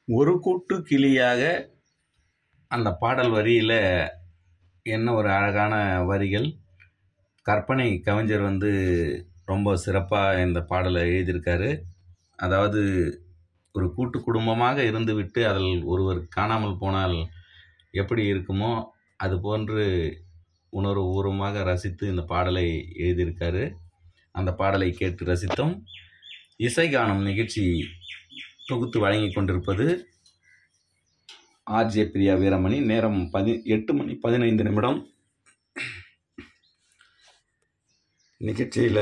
ஒரு கூட்டு கிளியாக அந்த பாடல் வரியில் என்ன ஒரு அழகான வரிகள் கற்பனை கவிஞர் வந்து ரொம்ப சிறப்பாக இந்த பாடலை எழுதியிருக்காரு அதாவது ஒரு கூட்டு குடும்பமாக இருந்துவிட்டு அதில் ஒருவர் காணாமல் போனால் எப்படி இருக்குமோ அது போன்று உணர்வு பூர்வமாக ரசித்து இந்த பாடலை எழுதியிருக்காரு அந்த பாடலை கேட்டு ரசித்தோம் இசை காணும் நிகழ்ச்சி தொகுத்து வழங்கி கொண்டிருப்பது ஆர்ஜே பிரியா வீரமணி நேரம் பதி எட்டு மணி பதினைந்து நிமிடம் நிகழ்ச்சியில்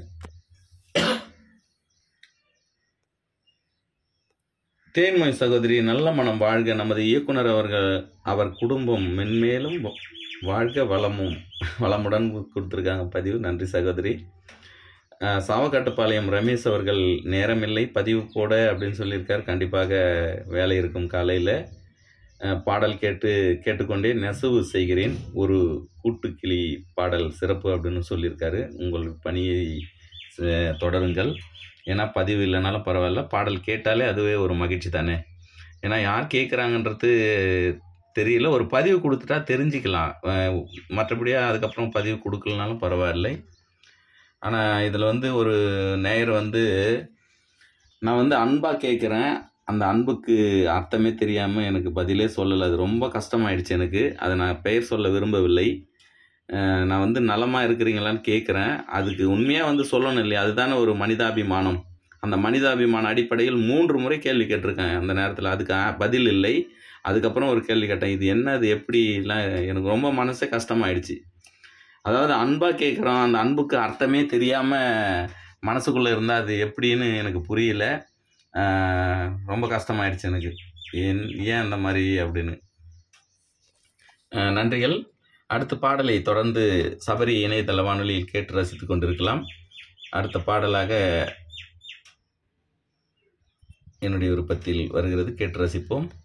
தேன்மொழி சகோதரி நல்ல மனம் வாழ்க நமது இயக்குனர் அவர்கள் அவர் குடும்பம் மென்மேலும் வ- வாழ்க வளமும் வளமுடன் கொடுத்துருக்காங்க பதிவு நன்றி சகோதரி அஹ், சாவக்காட்டுப்பாளையம் ரமேஷ் அவர்கள் நேரமில்லை பதிவு போட அப்படின்னு சொல்லியிருக்கார் கண்டிப்பாக வேலை இருக்கும் காலையில் பாடல் கேட்டு கேட்டுக்கொண்டே நெசவு செய்கிறேன் ஒரு கூட்டுக்கிளி பாடல் சிறப்பு அப்படின்னு சொல்லியிருக்காரு உங்கள் பணியை அஹ், தொடருங்கள் ஏன்னா பதிவு இல்லைனாலும் பரவாயில்ல பாடல் கேட்டாலே அதுவே ஒரு மகிழ்ச்சி தானே ஏன்னா யார் கேட்குறாங்கன்றது தெரியல ஒரு பதிவு கொடுத்துட்டா தெரிஞ்சுக்கலாம் அஹ் மற்றபடியாக அதுக்கப்புறம் பதிவு கொடுக்கலனாலும் பரவாயில்லை ஆனால் இதில் வந்து ஒரு நேயர் வந்து நான் வந்து அன்பாக கேட்குறேன் அந்த அன்புக்கு அர்த்தமே தெரியாமல் எனக்கு பதிலே சொல்லலை அது ரொம்ப கஷ்டமாயிடுச்சு எனக்கு அதை நான் பெயர் சொல்ல விரும்பவில்லை அஹ் நான் வந்து நலமாக இருக்கிறீங்களான்னு கேட்குறேன் அதுக்கு உண்மையாக வந்து சொல்லணும் இல்லையா அதுதானே ஒரு மனிதாபிமானம் அந்த மனிதாபிமான அடிப்படையில் மூன்று முறை கேள்வி கேட்டிருக்கேன் அந்த நேரத்தில் அதுக்கு ஆ- பதில் இல்லை அதுக்கப்புறம் ஒரு கேள்வி கேட்டேன் இது என்ன இது எப்படிலாம் எனக்கு ரொம்ப மனசே கஷ்டமாயிடுச்சு அதாவது அன்பாக கேட்குறோம் அந்த அன்புக்கு அர்த்தமே தெரியாமல் மனசுக்குள்ளே இருந்தால் அது எப்படின்னு எனக்கு புரியல ஆஹ் ரொம்ப கஷ்டமாயிடுச்சு எனக்கு ஏன் ஏன் அந்த மாதிரி அப்படின்னு ஆஹ் நன்றிகள் அடுத்த பாடலை தொடர்ந்து சபரி இணையதள வானொலியில் கேட்டு ரசித்துக் கொண்டிருக்கலாம் அடுத்த பாடலாக என்னுடைய விருப்பத்தில் வருகிறது கேட்டு ரசிப்போம்